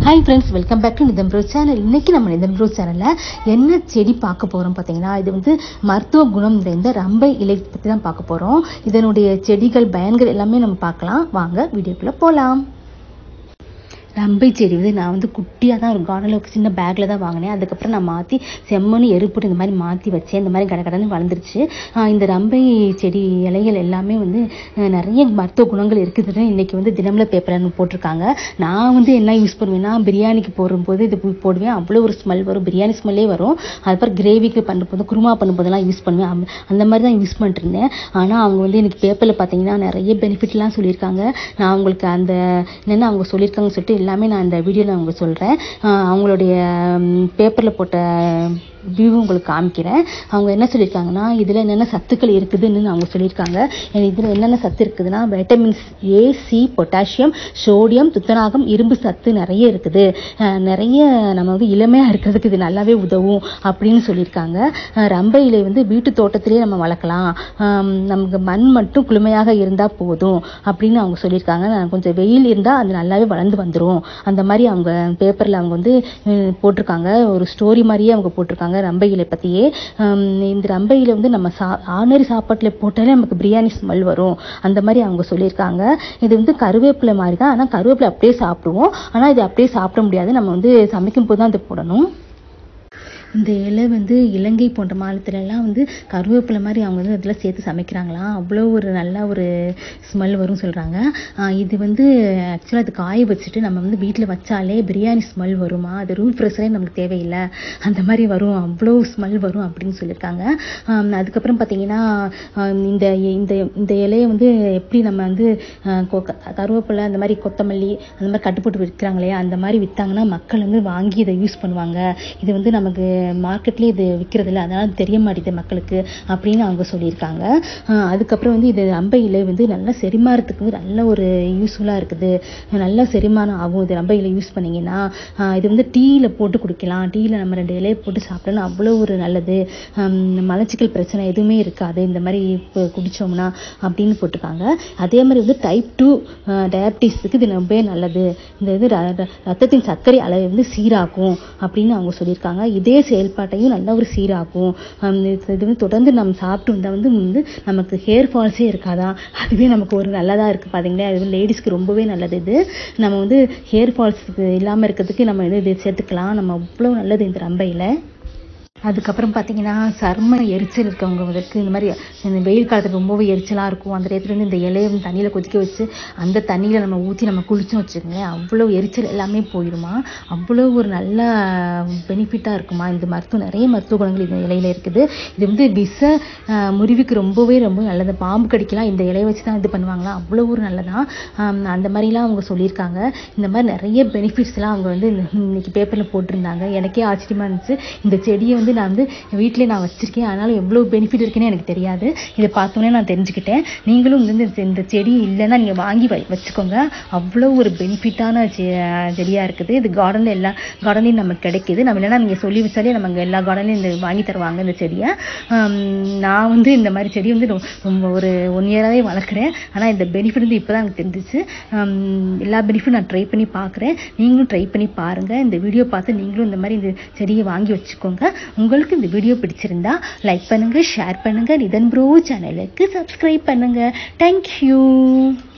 hi friends welcome back to Nitham bro channel இன்னைக்கு நம்ம நிதம் ப்ரோ சேனலில் என்ன செடி பார்க்க போகிறோம் பார்த்தீங்கன்னா இது வந்து மருத்துவ குணம் நிறைந்த ரம்பை இலை பற்றி தான் பார்க்க போகிறோம் இதனுடைய செடிகள் பயன்கள் எல்லாமே நம்ம பார்க்கலாம் வாங்க வீடியோக்குள்ளே போகலாம் ரம்பை செடி வந்து நான் வந்து குட்டியாக தான் ஒரு கார்டனில் சின்ன பேக்கில் தான் வாங்கினேன் அதுக்கப்புறம் நான் மாற்றி செம்மண் எருப்போட்டு இந்த மாதிரி மாற்றி வச்சேன் இந்த மாதிரி கடை கடன்னு வளர்ந்துருச்சு ஆஹ் இந்த ரம்பை செடி இலைகள் எல்லாமே வந்து அஹ் நிறைய மருத்துவ குணங்கள் இருக்குதுன்னு இன்னைக்கு வந்து தினமல பேப்பர்னு போட்டிருக்காங்க நான் வந்து என்ன யூஸ் பண்ணுவேன்னா பிரியாணிக்கு போடும்போது இது போய் போடுவேன் அவ்வளோ ஒரு ஸ்மெல் வரும் பிரியாணி ஸ்மெல்லே வரும் அதுக்கப்புறம் கிரேவிக்கு பண்ணும்போது குருமா பண்ணும்போதெல்லாம் யூஸ் பண்ணுவேன் அந்த- அந்த மாதிரி தான் யூஸ் பண்ணிட்டு இருந்தேன் ஆனால் அவங்க வந்து எனக்கு பேப்பரில் பார்த்தீங்கன்னா நிறைய பெனிஃபிட்லாம் சொல்லியிருக்காங்க நான் உங்களுக்கு அந்த என்னென்ன அவங்க சொல்லியிருக்காங்கன்னு சொல்லிட்டு எல்லாமே நான் இந்த வீடியோவில் அவங்க சொல்கிறேன் அவங்களுடைய பேப்பரில் போட்ட வியூ உங்களுக்கு காமிக்கிறேன் அவங்க என்ன சொல்லியிருக்காங்கன்னா இதில் என்னென்ன சத்துக்கள் இருக்குதுன்னு அவங்க சொல்லியிருக்காங்க இதில் என்னென்ன சத்து இருக்குதுன்னா vitamins A C potassium sodium துத்தநாகம் இரும்பு சத்து நிறைய இருக்குது அஹ் நிறைய நம்ம வந்து இளமையாக இருக்கிறதுக்கு இது நல்லாவே உதவும் அப்படின்னு சொல்லியிருக்காங்க அஹ் ரம்பை இலை வந்து வீட்டு தோட்டத்திலேயே நம்ம வளர்க்கலாம் ஆம், நமக்கு மண் மட்டும் குளுமையாக இருந்தால் போதும் அப்படின்னு அவங்க சொல்லியிருக்காங்க நான் கொஞ்சம் வெயில் இருந்தால் அது நல்லாவே வளர்ந்து வந்துடும் அந்த மாதிரி அவங்க பேப்பரில் அவங்க வந்து அஹ், போட்டிருக்காங்க ஒரு ஸ்டோரி மாதிரியே அவங்க போட்டிருக்காங்க ரம்பை இலை பற்றியே இந்த ரம்பை இலை வந்து நம்ம சா ஆர்டினரி சாப்பாட்டில் போட்டாலே நமக்கு பிரியாணி ஸ்மெல் வரும் அந்த மாதிரி அவங்க சொல்லியிருக்காங்க இது வந்து கருவேப்பிலை மாதிரி தான் ஆனால் கருவேப்பிலை அப்படியே சாப்பிடுவோம் ஆனால் இது அப்படியே சாப்பிட முடியாது நம்ம வந்து சமைக்கும் போது தான் இது போடணும் இந்த இலை வந்து இலங்கை போன்ற மாநிலத்துலலாம் வந்து கருவேப்பிலை மாதிரி அவங்க வந்து இதில் சேர்த்து சமைக்கிறாங்களாம் அவ்வளோ ஒரு நல்ல ஒரு ஸ்மெல் வரும் சொல்கிறாங்க இது வந்து ஆக்சுவலாக அது காய வச்சுட்டு நம்ம வந்து வீட்டில் வச்சாலே பிரியாணி ஸ்மெல் வருமா அது ரூம் ஃப்ரெஷரே நமக்கு தேவையில்லை அந்த மாதிரி வரும் அவ்வளோ ஸ்மெல் வரும் அப்படின்னு சொல்லியிருக்காங்க ஆம், அதுக்கப்புறம் பார்த்தீங்கன்னா ஆம், இந்த இந்த இந்த இலையை வந்து எப்படி நம்ம வந்து ஆ, கொ- க- கருவேப்பிலை அந்த மாதிரி கொத்தமல்லி அந்த மாதிரி கட்டு போட்டு விற்கிறாங்க இல்லையா அந்த மாதிரி விற்றாங்கன்னா மக்கள் வந்து வாங்கி இதை யூஸ் பண்ணுவாங்க இது வந்து நமக்கு மார்க்கெட்லேயே இது விற்கிறது இல்லை அதனால தெரிய மாட்டேங்குது மக்களுக்கு அப்படின்னு அவங்க சொல்லியிருக்காங்க ஆஹ் அதுக்கப்புறம் வந்து இது ரம்பை இலை வந்து நல்லா செரிமானத்துக்கு வந்து நல்ல ஒரு யூஸ்ஃபுல்லாக இருக்குது நல்லா செரிமானம் ஆகும் இது ரம்பை இலை யூஸ் பண்ணீங்கன்னா ஆஹ் இது வந்து டீயில் போட்டு குடிக்கலாம் டீயில் நம்ம ரெண்டு இலையை போட்டு சாப்பிட்டோம்னா அவ்வளோ ஒரு நல்லது ஹம், மலச்சிக்கல் பிரச்சனை எதுவுமே இருக்காது இந்த மாதிரி இப்போ குடிச்சோம்னா அப்படின்னு போட்டிருக்காங்க அதே மாதிரி வந்து டைப் டூ டயபிட்டிஸ்க்கு இது ரொம்பவே நல்லது இந்த இது ர- ர- ரத்தத்தின் சர்க்கரை அளவை வந்து சீராக்கும் அப்படின்னு அவங்க சொல்லியிருக்காங்க இதே செயல்பாட்டையும் நல்ல ஒரு சீராக்கும் ஹம், இது இது வந்து தொடர்ந்து நம்ம சாப்பிட்டு வந்தால் வந்து வந்து நமக்கு ஹேர் ஃபால்ஸே இருக்காதான் அதுவே நமக்கு ஒரு நல்லதாக இருக்குது பார்த்தீங்களா இது லேடிஸ்க்கு ரொம்பவே நல்லது இது நம்ம வந்து ஹேர் ஃபால்ஸ் இல்லாமல் இருக்கிறதுக்கு நம்ம இது இது சேர்த்துக்கலாம் நம்ம அவ்வளோ நல்லது இந்த ரம்பையில் அதுக்கப்புறம் பார்த்தீங்கன்னா சர்ம எரிச்சல் இருக்கவங்களுக்கு இந்த மாதிரி இந்த வெயில் காலத்தில் ரொம்பவே எரிச்சலாக இருக்கும் அந்த நேரத்துல வந்து இந்த இலையை வந்து தண்ணியில் கொதிக்க வச்சு அந்த தண்ணியில் நம்ம ஊற்றி நம்ம குளிச்சோம் வச்சுக்கோங்களேன் அவ்வளோ எரிச்சல் எல்லாமே போயிடுமா அவ்வளோ ஒரு நல்ல பெனிஃபிட்டாக இருக்குமா இந்த மருத்துவம் நிறைய மருத்துவ குணங்கள் இந்த இலையில இருக்குது இது வந்து விஷ ஆஹ், முறிவுக்கு ரொம்பவே ரொம்ப நல்லது பாம்பு கடிக்கலாம் இந்த இலையை வச்சு தான் இது பண்ணுவாங்களா அவ்வளோ ஒரு நல்லதான் ஆம், அந்த மாதிரிலாம் அவங்க சொல்லியிருக்காங்க இந்த மாதிரி நிறைய பெனிஃபிட்ஸ்லாம் அவங்க வந்து இந்த- இன்னைக்கு பேப்பரில் போட்டிருந்தாங்க எனக்கே ஆச்சரியமா இருந்துச்சு இந்த செடியை வந்து நான் வந்து வீட்டிலே நான் வச்சிருக்கேன் அதனால எவ்வளோ பெனிஃபிட் இருக்குன்னு எனக்கு தெரியாது இதை பார்த்தோன்னே நான் தெரிஞ்சுக்கிட்டேன் நீங்களும் வந்து இந்த இந்த செடி இல்லைன்னா நீங்கள் வாங்கி வை வச்சுக்கோங்க அவ்வளோ ஒரு பெனிஃபிட்டான செடியாக இருக்குது இது கார்டனில் எல்லா கார்டன்லையும் நமக்கு கிடைக்குது நம்ம இல்லைன்னா நீங்கள் சொல்லி வச்சாலே நமக்கு எல்லா கார்டன்லையும் இந்த வாங்கி தருவாங்க இந்த செடியை ஆம், நான் வந்து இந்த மாதிரி செடி வந்து ரொ- ரொம்ப ஒரு ஒன் இயராகவே வளர்க்குறேன் ஆனால் இந்த பெனிஃபிட் வந்து இப்போ தான் எனக்கு தெரிஞ்சிச்சு ஆம், எல்லா பெனிஃபிட் நான் ட்ரை பண்ணி பார்க்குறேன் நீங்களும் ட்ரை பண்ணி பாருங்கள் இந்த வீடியோ பார்த்து நீங்களும் இந்த மாதிரி இந்த செடியை வாங்கி வச்சுக்கோங்க உங்களுக்கு இந்த வீடியோ பிடிச்சிருந்தா லைக் பண்ணுங்கள் ஷேர் பண்ணுங்கள் நிதன் ப்ரோ சேனலுக்கு சப்ஸ்கிரைப் பண்ணுங்கள் தேங்க்யூ